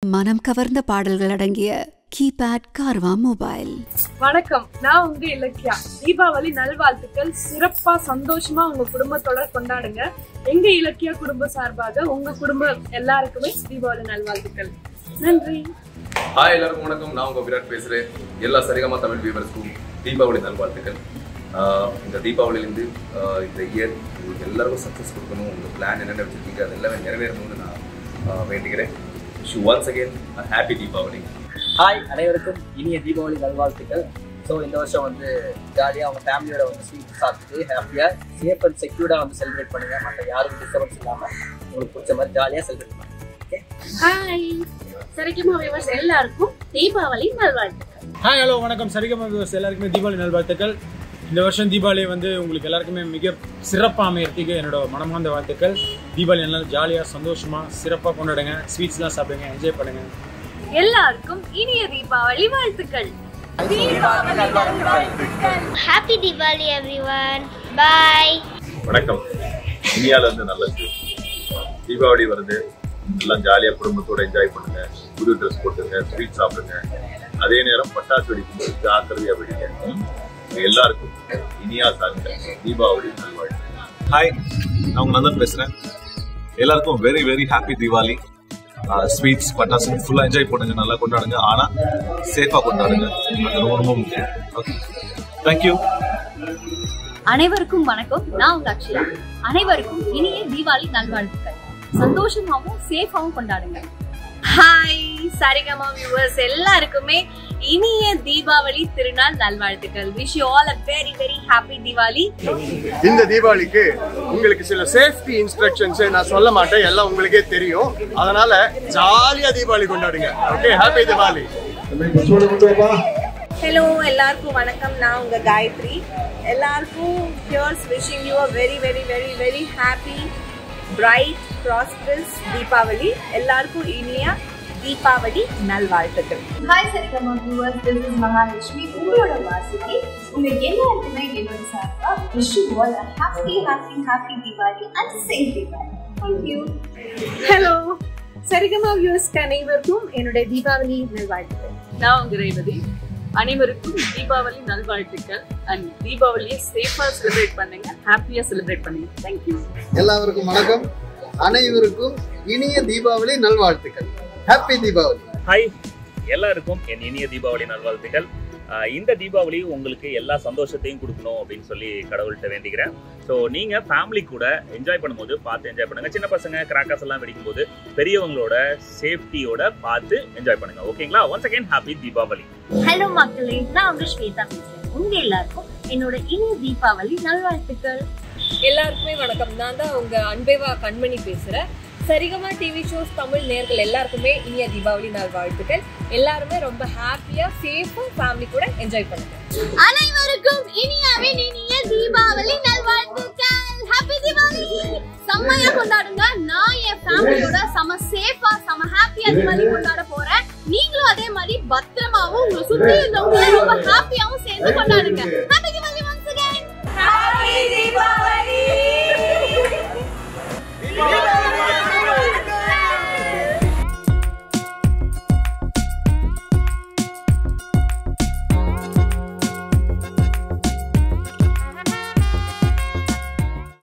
மனம் கவர்ந்த பாடல்கள் அடங்கிய கீபேட் கார்வா மொபைல் வணக்கம் நான் உங்க இலக்கியா தீபாவளி நல்வாழ்த்துக்கள் சிறப்பா சந்தோஷமா உங்க குடும்பத்தோட கொண்டாடுங்க எங்க இலக்கியா குடும்ப சார்பாக உங்க குடும்பம் எல்லாருக்குமே தீபாவளி நல்வாழ்த்துக்கள் நன்றி ஹாய் எல்லாருக்கும் வணக்கம் நான் உங்க விராட் பேசுறேன் எல்லா சரிகமா தமிழ் வியூவர்ஸ்க்கும் தீபாவளி நல்வாழ்த்துக்கள் ஆஹ் இந்த தீபாவளியிலேருந்து ஆஹ் இந்த இயர் உங்களுக்கு எல்லாருக்கும் சக்ஸஸ் கொடுக்கணும் உங்கள் பிளான் என்னென்ன வச்சிருக்கீங்க அது எல்லாமே நிறைவேறணும்னு நான் ஆஹ் வேண்டிக்கிறேன் so once again happy Deepavali hi அனைவருக்கும் இனிய தீபாவளி நல்வாழ்த்துக்கள் ஸோ இந்த வருஷம் வந்து ஜாலியாக அவங்க ஃபேமிலியோட வந்து ஸ்வீட் சாப்பிட்டு ஹாப்பியாக சேஃப் அண்ட் செக்யூர்டாக வந்து செலிப்ரேட் பண்ணுங்க மற்ற யாருக்கும் டிஸ்டர்பன்ஸ் இல்லாமல் உங்களுக்கு பிடிச்ச மாதிரி ஜாலியாக செலிப்ரேட் பண்ணுங்க ஓகே ஹாய் சரிகமா வியூவர்ஸ் எல்லாருக்கும் தீபாவளி நல்வாழ்த்துக்கள் ஹாய் ஹலோ வணக்கம் சரிகமா வியூவர்ஸ் எல்லாருக்குமே தீபாவளி நல்வாழ்த்துக்கள் இந்த வருஷம் தீபாவளி வந்து உங்களுக்கு எல்லாருக்குமே மிக சிறப்பாக அமையறதுக்கு என்னோட மனமார்ந்த வாழ்த்துக்கள் தீபாவளி நல்லா ஜாலியாக சந்தோஷமாக சிறப்பாக கொண்டாடுங்க ஸ்வீட்ஸ்லாம் சாப்பிடுங்க என்ஜாய் பண்ணுங்க எல்லாருக்கும் இனிய தீபாவளி வாழ்த்துக்கள் Happy Diwali everyone. Bye. வணக்கம் இந்தியால இருந்து நல்லது தீபாவளி வருது எல்லாம் ஜாலியா குடும்பத்தோட என்ஜாய் பண்ணுங்க புது ட்ரெஸ் போட்டுங்க ஸ்வீட் சாப்பிடுங்க அதே நேரம் பட்டாசு வெடிக்கும்போது ஜாக்கிரதையா வெடிங்க உங்க எல்லாருக்கும் இனியா சார்ந்த தீபாவளி நல்வாழ்த்து ஹாய் நான் உங்க நந்தன் பேசுறேன் எல்லாருக்கும் very very happy Deepavali sweets பட்டாசு ஃபுல்லா என்ஜாய் பண்ணுங்க நல்லா கொண்டாடுங்க ஆனா சேஃபா கொண்டாடுங்க அது ரொம்ப ரொம்ப முக்கியம் ஓகே தேங்க்யூ அனைவருக்கும் வணக்கம் நான் உங்க அக்ஷயா அனைவருக்கும் இனிய தீபாவளி நல்வாழ்த்துக்கள் சந்தோஷமாவும் சேஃபாவும் கொண்டாடுங்க ஹாய் சரிகமா வியூவர்ஸ் எல்லாருக்குமே இனிய தீபாவளி திருநாள் நல்வாழ்த்துக்கள் wish you all a very very happy Deepavali இந்த தீபாவளிக்கு உங்களுக்கு சில சேஃப்டி இன்ஸ்ட்ரக்ஷன்ஸ் நான் சொல்ல மாட்டேன் எல்லாம் உங்களுக்கே தெரியும் அதனால ஜாலியா தீபாவளி கொண்டாடுங்க ஓகே ஹாப்பி தீபாவளி ஹலோ எல்லாருக்கும் வணக்கம் நான் உங்க காயத்ரி எல்லாருக்கும் here's wishing you a very very very very happy bright prosperous Deepavali எல்லாருக்கும் இனிய தீபாவளி நல்வாழ்த்துக்கள் hi Sarigama viewers this is Mahalakshmi உங்களோட வாசிக்கு உங்க எல்லாருக்குமே என்னோட சார்பா wish you all a happy happy happy Deepavali and safe Deepavali thank you hello Sarigama வியூவர்ஸ்க்கு அனைவருக்கும் என்னுடைய தீபாவளி நல்வாழ்த்துக்கள் நான் உங்க ரேவதி அனைவருக்கும் தீபாவளி நல்வாழ்த்துக்கள் அண்ட் தீபாவளியை சேஃபா செலிப்ரேட் பண்ணுங்க ஹாப்பியா செலிப்ரேட் பண்ணுங்க தேங்க்யூ எல்லாருக்கும் வணக்கம் அனைவருக்கும் இனிய தீபாவளி நல்வாழ்த்துக்கள் ஹாப்பி தீபாவளி ஹாய் எல்லாருக்கும் என் இனிய தீபாவளி நல்வாழ்த்துக்கள் ஆஹ் இந்த தீபாவளி உங்களுக்கு எல்லா சந்தோஷத்தையும் கொடுக்கணும் அப்படின்னு சொல்லி கடவுள்கிட்ட வேண்டிக்கிறேன் ஸோ நீங்கள் ஃபேமிலி கூட என்ஜாய் பண்ணும்போது பார்த்து என்ஜாய் பண்ணுங்க சின்ன பசங்க கிராக்கர்ஸ் எல்லாம் வெடிக்கும்போது பெரியவங்களோட சேஃப்டியோட பார்த்து என்ஜாய் பண்ணுங்க ஓகேங்களா once again happy Deepavali hello மக்களே நான் உங்க ஸ்வேதா பேசுறேன் உங்க எல்லாருக்கும் என்னோட இனிய தீபாவளி நல்வாழ்த்துக்கள் எல்லாருக்குமே வணக்கம் நான் தான் உங்க அன்பேவா கண்மணி பேசுறேன் சரிகமா டிவி ஷோஸ் தமிழ் நேர்கள் எல்லாருக்குமே இனிய தீபாவளி நாள் வாழ்த்துக்கள் எல்லாருமே ரொம்ப ஹாப்பியா சேஃபா ஃபேமிலி கூட என்ஜாய் பண்ணுங்க அனைவருக்கும் இனியாவின் இனிய தீபாவளி நல்வாழ்த்துக்கள் ஹாப்பி தீபாவளி செம்மையா கொண்டாடுங்க நான் என் ஃபேமிலியோட செம சேஃபா செம ஹாப்பியா தீபாவளி கொண்டாட போறேன் நீங்களும் அதே மாதிரி பத்திரமாவும் உங்களை சுத்தி இருந்தவங்க ரொம்ப ஹாப்பியாவும் சேர்ந்து கொண்டாடுங்க